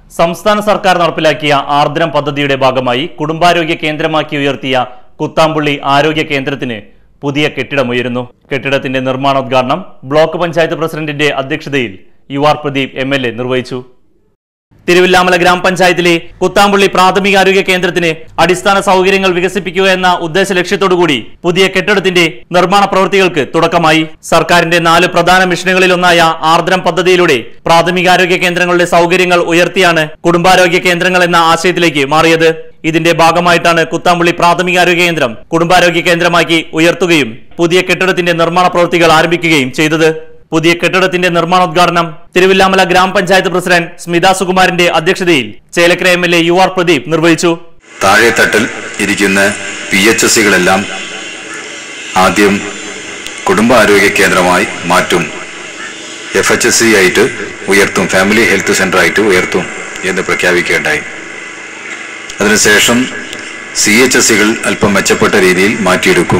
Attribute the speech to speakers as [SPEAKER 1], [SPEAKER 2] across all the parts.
[SPEAKER 1] സംസ്ഥാന സർക്കാർ നടപ്പിലാക്കിയ ആർദ്രം പദ്ധതിയുടെ ഭാഗമായി കുടുംബാരോഗ്യ കേന്ദ്രമാക്കി ഉയർത്തിയ കുത്താമ്പുള്ളി ആരോഗ്യ കേന്ദ്രത്തിന് പുതിയ കെട്ടിടമുയരുന്നു കെട്ടിടത്തിന്റെ നിർമ്മാണോദ്ഘാടനം ബ്ലോക്ക് പഞ്ചായത്ത് പ്രസിഡന്റിന്റെ അധ്യക്ഷതയിൽ U R Pradeep M L A നിർവഹിച്ചു തിരുവില്ലാമല ഗ്രാമപഞ്ചായത്തിലെ കുത്താമ്പുള്ളി പ്രാഥമികാരോഗ്യ കേന്ദ്രത്തിന് അടിസ്ഥാന സൗകര്യങ്ങൾ വികസിപ്പിക്കുക എന്ന ഉദ്ദേശ ലക്ഷ്യത്തോടുകൂടി പുതിയ കെട്ടിടത്തിന്റെ നിർമ്മാണ പ്രവൃത്തികൾക്ക് തുടക്കമായി സർക്കാരിന്റെ നാല് പ്രധാന മിഷനുകളിലൊന്നായ ആർദ്രം പദ്ധതിയിലൂടെ പ്രാഥമികാരോഗ്യ കേന്ദ്രങ്ങളുടെ സൗകര്യങ്ങൾ ഉയർത്തിയാണ് കുടുംബാരോഗ്യ കേന്ദ്രങ്ങൾ എന്ന ആശയത്തിലേക്ക് മാറിയത് ഇതിന്റെ ഭാഗമായിട്ടാണ് കുത്താമ്പുള്ളി പ്രാഥമികാരോഗ്യ കേന്ദ്രം കുടുംബാരോഗ്യ കേന്ദ്രമാക്കി ഉയർത്തുകയും പുതിയ കെട്ടിടത്തിന്റെ നിർമ്മാണ പ്രവൃത്തികൾ ആരംഭിക്കുകയും ചെയ്തത് പുതിയ കെട്ടിടത്തിന്റെ നിർമ്മാണോദ്ഘാടനം തിരുവില്ലാമല ഗ്രാമപഞ്ചായത്ത് പ്രസിഡന്റ് സ്മിത സുകുമാരന്റെ അധ്യക്ഷതയിൽ Chelakkara M L A U R Pradeep നിർവഹിച്ചു
[SPEAKER 2] താഴെത്തട്ടിൽ ഇരിക്കുന്ന പി എച്ച് എസ് സികളെല്ലാം ആദ്യം കുടുംബാരോഗ്യ കേന്ദ്രമായി മാറ്റും എഫ് എച്ച് എസ് സി ആയിട്ട് ഉയർത്തും ഫാമിലി ഹെൽത്ത് സെന്റർ ആയിട്ട് ഉയർത്തും എന്ന് പ്രഖ്യാപിക്കുകയുണ്ടായി അതിനുശേഷം സി എച്ച് എസ് സികൾ അല്പം മെച്ചപ്പെട്ട രീതിയിൽ മാറ്റിയെടുക്കും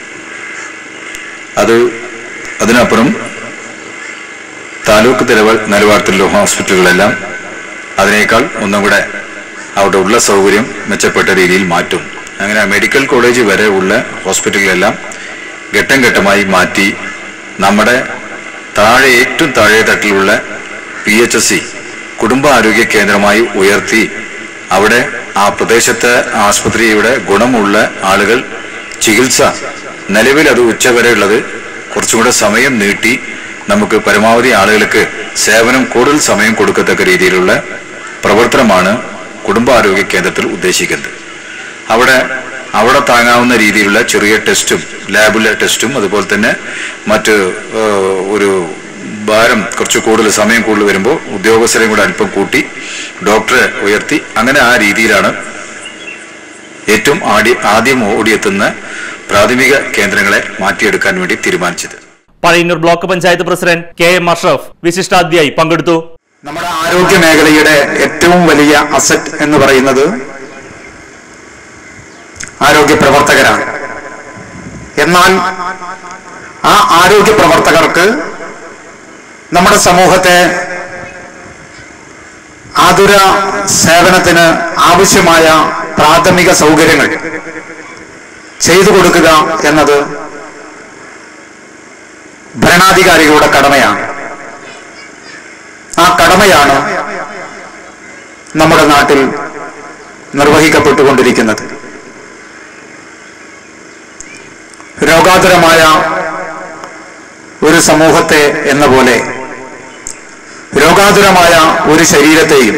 [SPEAKER 2] അത് അതിനപ്പുറം താലൂക്ക് നിലവ നിലവാരത്തിലുള്ള ഹോസ്പിറ്റലുകളെല്ലാം അതിനേക്കാൾ ഒന്നും കൂടെ അവിടെ ഉള്ള സൗകര്യം മെച്ചപ്പെട്ട രീതിയിൽ മാറ്റും അങ്ങനെ മെഡിക്കൽ കോളേജ് വരെ ഉള്ള ഹോസ്പിറ്റലുകളെല്ലാം ഘട്ടം ഘട്ടമായി മാറ്റി നമ്മുടെ താഴെ ഏറ്റവും താഴെ തട്ടിലുള്ള പി എച്ച് എസ് സി കുടുംബാരോഗ്യ കേന്ദ്രമായി ഉയർത്തി അവിടെ ആ പ്രദേശത്തെ ആസ്പത്രിയുടെ ഗുണമുള്ള ആളുകൾ ചികിത്സ നിലവിൽ അത് ഉച്ചവരെ ഉള്ളത് കുറച്ചും കൂടെ സമയം നീട്ടി നമുക്ക് പരമാവധി ആളുകൾക്ക് സേവനം കൂടുതൽ സമയം കൊടുക്കത്തക്ക രീതിയിലുള്ള പ്രവർത്തനമാണ് കുടുംബാരോഗ്യ കേന്ദ്രത്തിൽ ഉദ്ദേശിക്കുന്നത് അവിടെ അവിടെ താങ്ങാവുന്ന രീതിയിലുള്ള ചെറിയ ടെസ്റ്റും ലാബിലെ ടെസ്റ്റും അതുപോലെ തന്നെ മറ്റ് ഏഹ്, ഒരു ഭാരം കുറച്ച് കൂടുതൽ സമയം കൂടുതൽ വരുമ്പോൾ ഉദ്യോഗസ്ഥരെയും കൂടെ അല്പം കൂട്ടി ഡോക്ടറെ ഉയർത്തി അങ്ങനെ ആ രീതിയിലാണ് ഏറ്റവും ആടി ആദ്യം ഓടിയെത്തുന്ന പ്രാഥമിക കേന്ദ്രങ്ങളെ മാറ്റിയെടുക്കാൻ വേണ്ടി തീരുമാനിച്ചത്
[SPEAKER 1] Pazhayannur block panchayat president K M Ashraf വിശിഷ്ടാതിഥിയായി പങ്കെടുത്തു
[SPEAKER 3] നമ്മുടെ ആരോഗ്യ മേഖലയുടെ ഏറ്റവും വലിയ അസറ്റ് എന്ന് പറയുന്നത് ആരോഗ്യ പ്രവർത്തകരാണ് എന്നാൽ ആ ആരോഗ്യ പ്രവർത്തകർക്ക് നമ്മുടെ സമൂഹത്തെ ആതുര സേവനത്തിന് ആവശ്യമായ പ്രാഥമിക സൗകര്യങ്ങൾ ചെയ്തു കൊടുക്കുക എന്നത് ഭരണാധികാരികളുടെ കടമയാണ് ആ കടമയാണ് നമ്മുടെ നാട്ടിൽ നിർവഹിക്കപ്പെട്ടുകൊണ്ടിരിക്കുന്നത് രോഗാതുരമായ ഒരു സമൂഹത്തെ എന്ന പോലെ രോഗാതുരമായ ഒരു ശരീരത്തെയും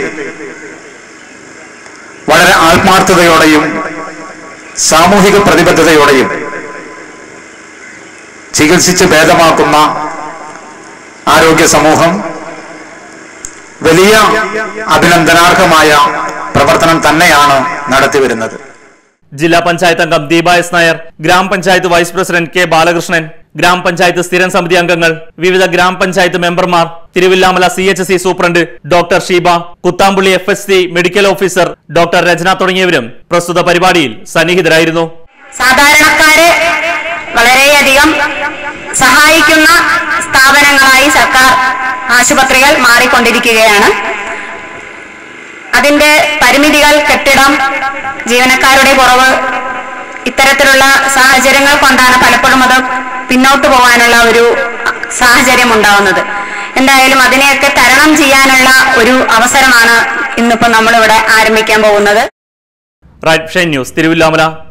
[SPEAKER 3] വളരെ ആത്മാർത്ഥതയോടെയും സാമൂഹിക പ്രതിബദ്ധതയോടെയും ചികിത്സിച്ച് ഭേദമാക്കുന്ന ആരോഗ്യ സമൂഹം വലിയ അഭിനന്ദനാർഹമായ പ്രവർത്തനം തന്നെയാണ് നടത്തിവരുന്നത്
[SPEAKER 1] ജില്ലാ പഞ്ചായത്ത് അംഗം ദീപ എസ് നായർ ഗ്രാമപഞ്ചായത്ത് വൈസ് പ്രസിഡന്റ് കെ ബാലകൃഷ്ണൻ ഗ്രാമപഞ്ചായത്ത് സ്ഥിരം സമിതി അംഗങ്ങൾ വിവിധ ഗ്രാമപഞ്ചായത്ത് മെമ്പർമാർ Thiruvilwamala C H C superintendent doctor Sheeba Kuthampully F S C medical officer doctor Rachana തുടങ്ങിയവരും പ്രസ്തുത പരിപാടിയിൽ സന്നിഹിതരായിരുന്നു
[SPEAKER 4] സാധാരണക്കാരെ വളരെയധികം സഹായിക്കുന്ന സ്ഥാപനങ്ങളായി സർക്കാർ ആശുപത്രികൾ മാറിക്കൊണ്ടിരിക്കുകയാണ് അതിന്റെ പരിമിതികൾ കെട്ടിടം ജീവനക്കാരുടെ കുറവ് ഇത്തരത്തിലുള്ള സാഹചര്യങ്ങൾ കൊണ്ടാണ് പലപ്പോഴും അത് പിന്നോട്ട് പോകാനുള്ള ഒരു സാഹചര്യം ഉണ്ടാവുന്നത് എന്തായാലും അതിനെയൊക്കെ തരണം ചെയ്യാനുള്ള ഒരു അവസരമാണ് ഇന്നിപ്പോൾ നമ്മളിവിടെ ആരംഭിക്കാൻ പോകുന്നത്
[SPEAKER 1] റൈറ്റ് ഷൈൻ ന്യൂസ് തിരുവില്ലാമല